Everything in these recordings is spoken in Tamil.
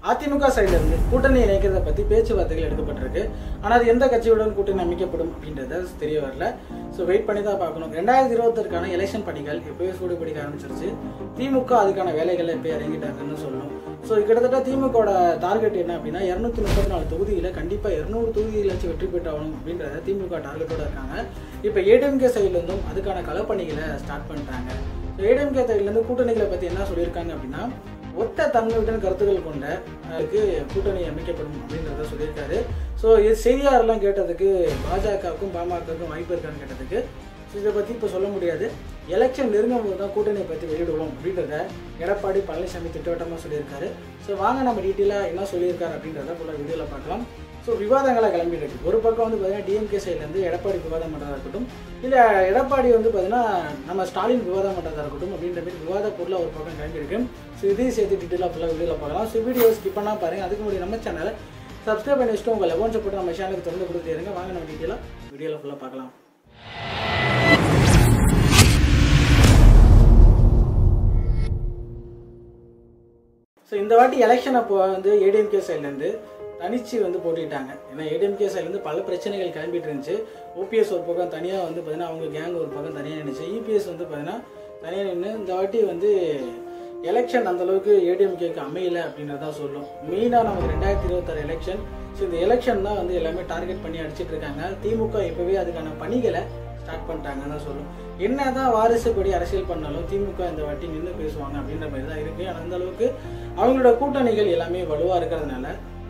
அதிமுக சைடுல இருந்து கூட்டணி இணைக்கிறத பத்தி பேச்சுவார்த்தைகள் எடுக்கப்பட்டிருக்கு ஆனா அது எந்த கட்சியுடன் கூட்டணி அமைக்கப்படும் அப்படின்றத தெரிய வரல ஸோ வெயிட் பண்ணி தான் பார்க்கணும் ரெண்டாயிரத்தி இருபத்தொருக்கான எலெக்ஷன் பணிகள் எப்பவே சூடு பிடிக்க ஆரம்பிச்சிருச்சு திமுக அதுக்கான வேலைகளை எப்போ இறங்கிட்டாங்கன்னு சொல்லணும் ஸோ கிட்டத்தட்ட திமுகவோட டார்கெட் என்ன அப்படின்னா இரநூத்தி முப்பத்தி நாலு தொகுதியில் கண்டிப்பாக இரநூறு தொகுதிகளாச்சும் வெற்றி பெற்றாகணும் அப்படின்றத திமுக டார்கெட்டோட இருக்காங்க இப்போ ஏடிஎம்கே சைட்லேருந்தும் அதுக்கான களப்பணிகளை ஸ்டார்ட் பண்ணிட்டாங்க ஏடிஎம்கே சைட்லேருந்து கூட்டணிகளை பற்றி என்ன சொல்லியிருக்காங்க அப்படின்னா ஒத்த தன்மையுடன் கருத்துக்கள் கொண்ட அதுக்கு கூட்டணி அமைக்கப்படும் அப்படின்றத சொல்லியிருக்காரு ஸோ இது செய்தியாளர்லாம் கேட்டதுக்கு பாஜகவுக்கும் பாமகவுக்கும் வாய்ப்பு இருக்கான்னு கேட்டதுக்கு ஸோ இதை பற்றி இப்போ சொல்ல முடியாது எலெக்ஷன் நெருங்கும் போது தான் கூட்டணியை பற்றி வெளியிடுவோம் அப்படின்றத எடப்பாடி பழனிசாமி திட்டவட்டமாக சொல்லியிருக்காரு ஸோ வாங்க நம்ம டீட்டெயிலாக என்ன சொல்லியிருக்காரு அப்படின்றத போல வீடியோவில் பார்க்கலாம் ஸோ விவாதங்களாக கிளம்பிட்டு இருக்கு ஒரு பக்கம் வந்து பார்த்தீங்கன்னா டிஎம்கே சைட்லேருந்து எடப்பாடி விவாதம் பண்ணுறதா இருக்கட்டும் இல்லை எடப்பாடி வந்து பார்த்தீங்கன்னா நம்ம ஸ்டாலின் விவாதம் பண்ணுறதா இருக்கட்டும் அப்படின்ற மாதிரி விவாத பொருளாக ஒரு பக்கம் கிளம்பியிருக்கு ஸோ இதையும் சேர்த்து டீட்டெயிலாக ஃபுல்லாக வீடியோவில் பார்க்கலாம் ஸோ வீடியோ ஸ்கிப் பண்ணால் பாருங்கள் அதுக்கு முன்னாடி நம்ம சேனலை சப்ஸ்கிரைப் பண்ணி வச்சுட்டு உங்கள் லெவன் சப்போர்ட் நம்ம சேனலுக்கு தொடர்ந்து கொடுத்துட்டே இருங்க வாங்க நம்ம டீட்டெயிலாக வீடியோவில் ஃபுல்லாக பார்க்கலாம் ஸோ இந்த வாட்டி எலெக்ஷன் அப்போ வந்து ஏடிஎம்கே சைட்லேருந்து தனிச்சு வந்து போட்டிட்டாங்க ஏன்னா ஏடிஎம்கே சைட்லேருந்து பல பிரச்சனைகள் கிளம்பிட்டு இருந்துச்சு ஓபிஎஸ் ஒரு பக்கம் தனியாக வந்து பார்த்தீங்கன்னா அவங்க கேங் ஒரு பக்கம் தனியாக நின்றுச்சு இபிஎஸ் வந்து பார்த்தீங்கன்னா தனியாக நின்று இந்த வாட்டி வந்து எலெக்ஷன் அந்த அளவுக்கு ஏடிஎம்கேக்கு அமையல அப்படின்றத சொல்லும் மெயினாக நமக்கு ரெண்டாயிரத்தி இருபத்தாறு எலெக்ஷன் ஸோ இந்த எலெக்ஷன் தான் வந்து எல்லாமே டார்கெட் பண்ணி அடிச்சிட்டு இருக்காங்க திமுக இப்போவே அதுக்கான பணிகளை ஸ்டார்ட் பண்ணிட்டாங்கன்னு தான் சொல்லும் என்னதான் வாரிசுப்படி அரசியல் பண்ணாலும் திமுக இந்த வாட்டி நின்று பேசுவாங்க அப்படின்ற மாதிரி தான் இருக்கு ஆனால் அந்த அளவுக்கு அவங்களோட கூட்டணிகள் எல்லாமே வலுவாக இருக்கிறதுனால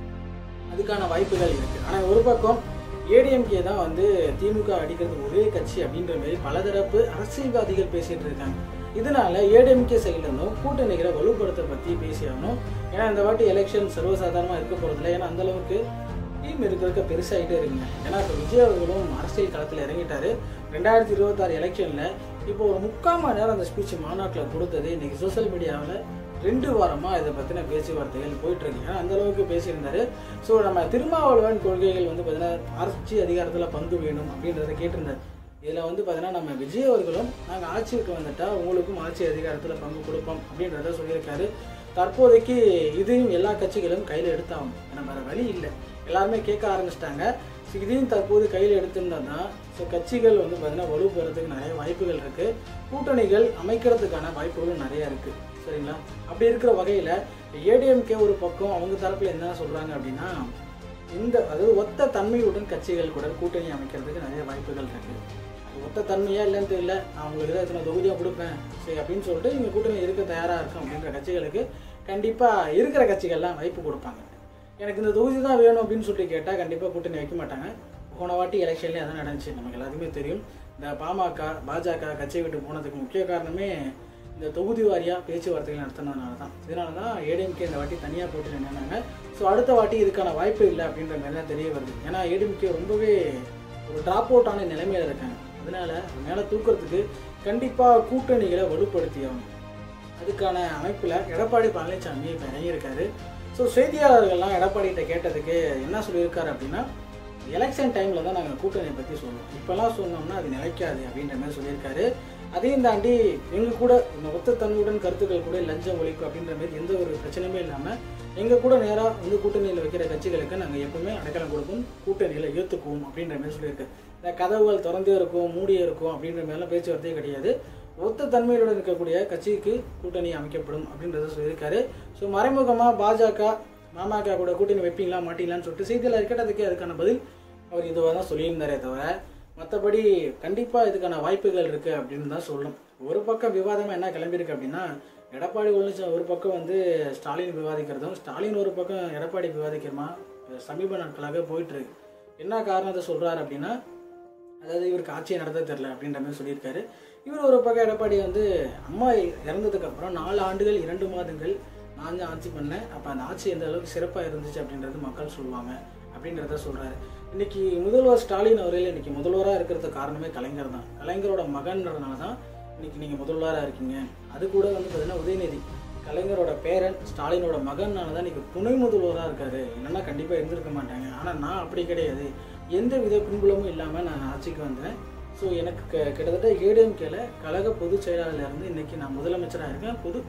அதுக்கான வாய்ப்புகள் இருக்கு ஆனால் ஒரு பக்கம் ஏடிஎம்கே தான் வந்து திமுக அடிக்கிறது ஒரே கட்சி அப்படின்ற மாதிரி பலதரப்பு அரசியல்வாதிகள் பேசிட்டு இருக்காங்க இதனால ஏடிஎம்கே சைட்ல இருந்தும் கூட்டணிகளை வலுப்படுத்த பத்தி பேசியாகணும் ஏன்னா இந்த வாட்டி எலெக்ஷன் சர்வசாதாரணமா இருக்க போறதில்ல ஏன்னா அந்த அளவுக்கு டீம் இருக்கிறதுக்கு பெருசாகிட்டே இருக்குங்க ஏன்னா இப்போ விஜய் அவர்களும் அரசியல் களத்தில் இறங்கிட்டாரு ரெண்டாயிரத்தி இருபத்தாறு எலெக்ஷனில் இப்போ ஒரு முக்கால் மணி நேரம் அந்த ஸ்பீச் மாநாட்டில் கொடுத்தது இன்னைக்கு சோஷியல் மீடியாவில் ரெண்டு வாரமாக இதை பற்றின பேச்சுவார்த்தைகள் போயிட்டு இருக்கு ஏன்னா அந்த அளவுக்கு பேசியிருந்தாரு ஸோ நம்ம திருமாவளவன் கொள்கைகள் வந்து பார்த்தீங்கன்னா ஆட்சி அதிகாரத்தில் பங்கு வேணும் அப்படின்றத கேட்டிருந்தார் இதில் வந்து பார்த்தீங்கன்னா நம்ம விஜய் அவர்களும் நாங்கள் ஆட்சிக்கு வந்துட்டா உங்களுக்கும் ஆட்சி அதிகாரத்தில் பங்கு கொடுப்போம் அப்படின்றத சொல்லியிருக்காரு தற்போதைக்கு இதையும் எல்லா கட்சிகளும் கையில் எடுத்தாகும் ஏன்னா வேறு வழி இல்லை எல்லாருமே கேட்க ஆரம்பிச்சிட்டாங்க ஸோ இதையும் தற்போது கையில் எடுத்திருந்தோம்னா ஸோ கட்சிகள் வந்து பார்த்தீங்கன்னா வலுப்பெறதுக்கு நிறைய வாய்ப்புகள் இருக்குது கூட்டணிகள் அமைக்கிறதுக்கான வாய்ப்புகளும் நிறையா இருக்குது சரிங்களா அப்படி இருக்கிற வகையில் ஏடிஎம்கே ஒரு பக்கம் அவங்க தரப்பில் என்ன சொல்கிறாங்க அப்படின்னா இந்த அதாவது ஒத்த தன்மையுடன் கட்சிகள் கூட கூட்டணி அமைக்கிறதுக்கு நிறைய வாய்ப்புகள் இருக்குது அது ஒத்த தன்மையா இல்லைன்னு தெரியல நான் உங்களுக்கு தான் இத்தனை தொகுதியாக கொடுப்பேன் சரி அப்படின்னு சொல்லிட்டு இங்கே கூட்டணி இருக்க தயாராக இருக்கும் அப்படின்ற கட்சிகளுக்கு கண்டிப்பாக இருக்கிற கட்சிகள்லாம் வாய்ப்பு கொடுப்பாங்க எனக்கு இந்த தொகுதி தான் வேணும் அப்படின்னு சொல்லிட்டு கேட்டால் கண்டிப்பாக கூட்டணி வைக்க மாட்டாங்க போன வாட்டி எலெக்ஷன்லேயே அதான் நடந்துச்சு நமக்கு எல்லாத்துக்குமே தெரியும் இந்த பாமக பாஜக கட்சியை விட்டு போனதுக்கு முக்கிய காரணமே இந்த தொகுதி வாரியாக பேச்சுவார்த்தைகள் நடத்தினதுனால தான் இதனால தான் ஏடிஎம்கே இந்த வாட்டி தனியாக போட்டு நின்னாங்க ஸோ அடுத்த வாட்டி இதுக்கான வாய்ப்பு இல்லை அப்படின்ற மாதிரி தான் தெரிய வருது ஏன்னா ஏடிஎம்கே ரொம்பவே ஒரு ட்ராப் அவுட் ஆன நிலைமையில இருக்காங்க அதனால மேலே தூக்கிறதுக்கு கண்டிப்பாக கூட்டணிகளை வலுப்படுத்தி ஆகணும் அதுக்கான அமைப்பில் எடப்பாடி பழனிசாமி இப்போ இறங்கியிருக்காரு ஸோ செய்தியாளர்கள்லாம் எடப்பாடிகிட்ட கேட்டதுக்கு என்ன சொல்லியிருக்காரு அப்படின்னா எலெக்ஷன் டைமில் தான் நாங்கள் கூட்டணியை பற்றி சொன்னோம் இப்போல்லாம் சொன்னோம்னா அது நிலைக்காது அப்படின்ற மாதிரி சொல்லியிருக்காரு அதையும் தாண்டி எங்கள் கூட இந்த ஒத்த தன்மையுடன் கருத்துக்கள் கூட லஞ்சம் ஒழிப்பு அப்படின்ற மாதிரி எந்த ஒரு பிரச்சனையுமே இல்லாமல் எங்கள் கூட நேராக வந்து கூட்டணியில் வைக்கிற கட்சிகளுக்கு நாங்கள் எப்பவுமே அடைக்கலம் கொடுப்போம் கூட்டணியில் ஏற்றுக்குவோம் அப்படின்ற மாதிரி சொல்லியிருக்காரு இந்த கதவுகள் திறந்தே இருக்கும் மூடியே இருக்கும் அப்படின்ற மாதிரிலாம் பேச்சுவார்த்தையே கிடையாது ஒத்த தன்மையுடன் இருக்கக்கூடிய கட்சிக்கு கூட்டணி அமைக்கப்படும் அப்படின்றத சொல்லியிருக்காரு ஸோ மறைமுகமாக பாஜக மாமக கூட கூட்டணி வைப்பீங்களா மாட்டீங்களான்னு சொல்லிட்டு செய்தியில் கேட்டதுக்கு அதுக்கான பதில் அவர் இதுவாக தான் சொல்லியிருந்தாரே தவிர மற்றபடி கண்டிப்பாக இதுக்கான வாய்ப்புகள் இருக்குது அப்படின்னு தான் சொல்லணும் ஒரு பக்கம் விவாதமாக என்ன கிளம்பியிருக்கு அப்படின்னா எடப்பாடி பழனிசாமி ஒரு பக்கம் வந்து ஸ்டாலின் விவாதிக்கிறதும் ஸ்டாலின் ஒரு பக்கம் எடப்பாடி விவாதிக்கிறமா சமீப நாட்களாக போயிட்டுருக்கு என்ன காரணத்தை சொல்கிறாரு அப்படின்னா அதாவது இவருக்கு ஆட்சியை நடத்த தெரில அப்படின்ற மாதிரி சொல்லியிருக்காரு இவர் ஒரு பக்கம் எடப்பாடி வந்து அம்மா இறந்ததுக்கு அப்புறம் நாலு ஆண்டுகள் இரண்டு மாதங்கள் நான் தான் ஆட்சி பண்ணேன் அப்போ அந்த ஆட்சி எந்த அளவுக்கு சிறப்பாக இருந்துச்சு அப்படின்றது மக்கள் சொல்லுவாங்க அப்படின்றத சொல்கிறாரு இன்னைக்கு முதல்வர் ஸ்டாலின் அவர்கள் இன்னைக்கு முதல்வராக இருக்கிறதுக்கு காரணமே கலைஞர் தான் கலைஞரோட மகன்றதுனால தான் இன்னைக்கு நீங்கள் முதல்வராக இருக்கீங்க அது கூட வந்து பார்த்தீங்கன்னா உதயநிதி கலைஞரோட பேரன் ஸ்டாலினோட மகனால தான் இன்னைக்கு துணை முதல்வராக இருக்காரு இல்லைன்னா கண்டிப்பாக இருந்திருக்க மாட்டாங்க ஆனால் நான் அப்படி கிடையாது எந்த வித பின்புலமும் இல்லாமல் நான் ஆட்சிக்கு வந்தேன் ஸோ எனக்கு க- கிட்டத்தட்ட ஏடிஎம்கேல கழக பொதுச் செயலாளர்ல இருந்து இன்னைக்கு நான் முதலமைச்சராக இருக்கேன் பொது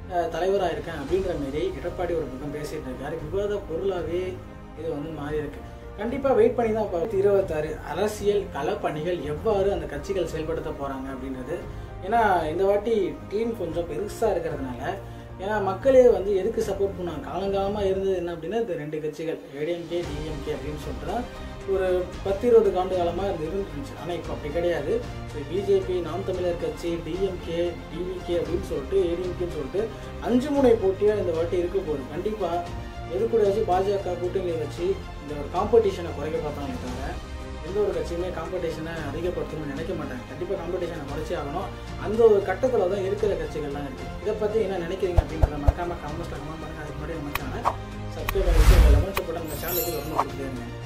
தலைவராக இருக்கேன் அப்படின்ற மாரி எடப்பாடி ஒரு பக்கம் பேசிட்டு இருக்காரு விவாத பொருளாகவே இது வந்து மாறி இருக்கு கண்டிப்பாக வெயிட் பண்ணி தான் பார்த்து இருபத்தாறு அரசியல் களப்பணிகள் எவ்வாறு அந்த கட்சிகள் செயல்படுத்த போகிறாங்க அப்படின்றது ஏன்னா இந்த வாட்டி டீம் கொஞ்சம் பெருசாக இருக்கிறதுனால ஏன்னா மக்களே வந்து எதுக்கு சப்போர்ட் பண்ணாங்க காலங்காலமாக இருந்தது என்ன அப்படின்னா இந்த ரெண்டு கட்சிகள் ஏடிஎம்கே டிஎம்கே அப்படின்னு சொல்லிட்டு தான் ஒரு பத்து இருபது ஆண்டு காலமாக இது இருந்துருந்துச்சு ஆனால் இப்போ அப்படி கிடையாது ஸோ பிஜேபி நாம் தமிழர் கட்சி டிஎம்கே டிவிகே அப்படின்னு சொல்லிட்டு ஏடிஎம்கேன்னு சொல்லிட்டு அஞ்சு முனை போட்டியாக இந்த வாட்டி இருக்க போகுது கண்டிப்பாக எது கூட வச்சு பாஜக கூட்டணியை வச்சு இந்த ஒரு காம்படிஷனை குறைக்க பார்த்தாங்க தவிர எந்த ஒரு கட்சியுமே காம்படிஷனை அதிகப்படுத்தணும்னு நினைக்க மாட்டாங்க கண்டிப்பாக காம்படிஷனை குறைச்சி ஆகணும் அந்த ஒரு கட்டத்தில் தான் இருக்கிற கட்சிகள்லாம் இருக்குது இதை பற்றி என்ன நினைக்கிறீங்க அப்படின்றத மறக்காமல் கமெண்ட்ஸில் கமெண்ட் பண்ணுங்கள் அதுக்கு முன்னாடி நம்ம சேனல் சப்ஸ்கிரைப் பண்ணி லெவன்ஸ் போட்டு நம்ம சேனலுக்கு ரொம்ப கொடுத்துருங்க